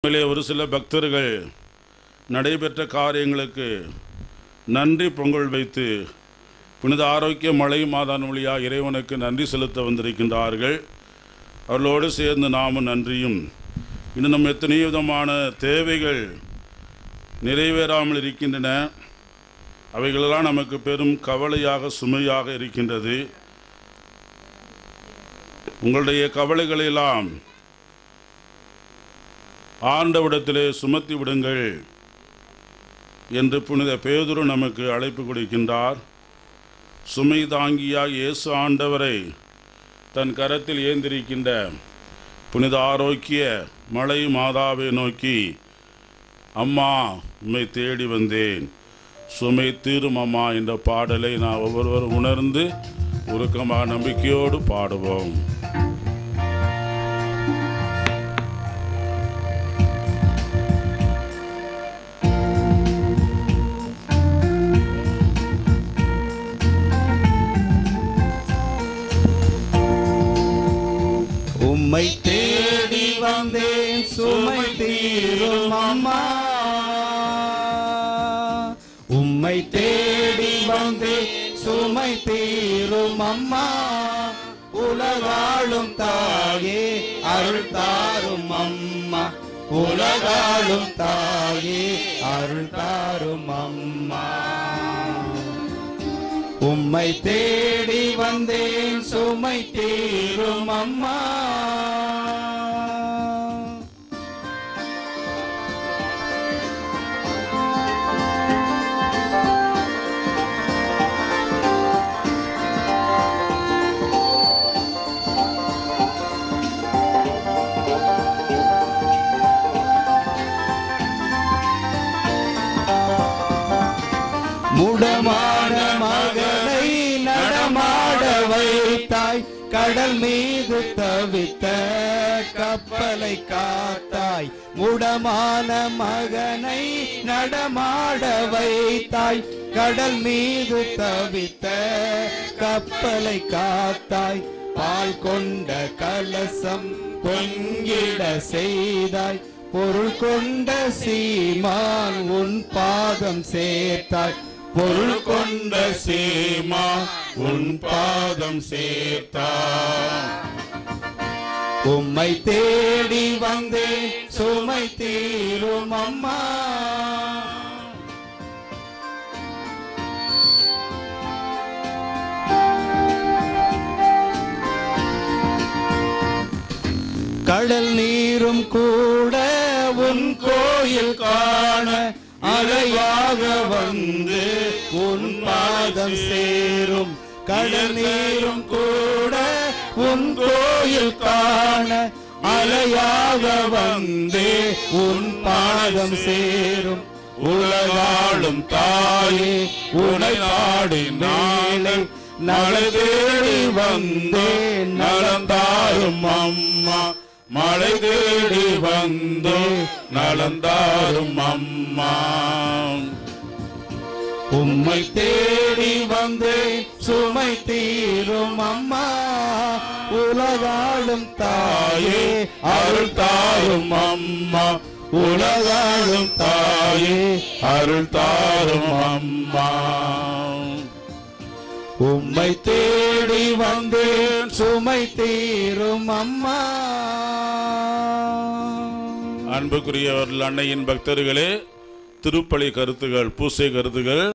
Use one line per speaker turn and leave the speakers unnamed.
உண்மையிலே ஒரு சில பக்தர்கள் நடைபெற்ற காரியங்களுக்கு நன்றி பொங்கல் வைத்து புனித ஆரோக்கிய மலை மாதான் வழியாக இறைவனுக்கு நன்றி செலுத்த வந்திருக்கின்றார்கள் அவர்களோடு சேர்ந்து நாமும் நன்றியும் இன்னும் நம்ம எத்தனையோ விதமான தேவைகள் நிறைவேறாமல் இருக்கின்றன அவைகளெல்லாம் நமக்கு பெரும் கவலையாக சுமையாக இருக்கின்றது உங்களுடைய கவலைகளெல்லாம் ஆண்டவிடத்திலே சுமத்தி விடுங்கள் என்று புனித பேதுரு நமக்கு அழைப்பு கொடுக்கின்றார் சுமை தாங்கியாய் இயேசு ஆண்டவரை தன் கரத்தில் ஏந்திருக்கின்ற புனித ஆரோக்கிய மலை மாதாவை நோக்கி அம்மா உம்மை தேடி வந்தேன் சுமை தீரும் அம்மா என்ற பாடலை நான் ஒவ்வொருவரும் உணர்ந்து உருக்கமாக நம்பிக்கையோடு பாடுவோம்
உம்மை தேடி வந்தேன் சுமை தீரும் அம்மா உம்மை தேடி வந்தேன் சுமை தீரும் அம்மா உலகாளும் தாயே அருள் தாரும் அம்மா உலகாளும் தாயே அருள் தாரும் அம்மா உம்மை தேடி வந்தேன் சுமை தீரும் அம்மா முடமான மகனை நடமாட வைத்தாய் கடல் மீது தவித்த கப்பலை காத்தாய் முடமான மகனை நடமாட வைத்தாய் கடல் மீது தவித்த கப்பலை காத்தாய் பால் கொண்ட கலசம் பொங்கிட செய்தாய் பொருள் கொண்ட சீமான் உன் பாதம் சேர்த்தாய் பொருள் கொண்ட சீமா உன் பாதம் சேர்த்தாய் உம்மை தேடி வந்தேன் சுமை தீரும் அம்மா கடல் நீரும் கூட உன் கோயில் காண அலையாக வந்து உன் பாதம் சேரும் கடல் நீரும் கூட உன் கோயில் காண அலையாக வந்து உன் பாதம் சேரும் உலகாளும் தாயே உனை நாடி நாளை நலை தேடி வந்தேன் நலந்தாரும் அம்மா மழை தேடி வந்து நலந்தாரும் அம்மா உம்மை தேடி வந்தேன் சுமை தீரும் அம்மா உலகாளும் தாயே அருள் தாரும் அம்மா உலகாளும் தாயே அருள் தாரும் அம்மா உம்மை தேடி வந்தேன் சுமை தீரும் அம்மா
அன்புக்குரியவர்கள் அன்னையின் பக்தர்களே திருப்பலி கருத்துகள் பூசை கருத்துகள்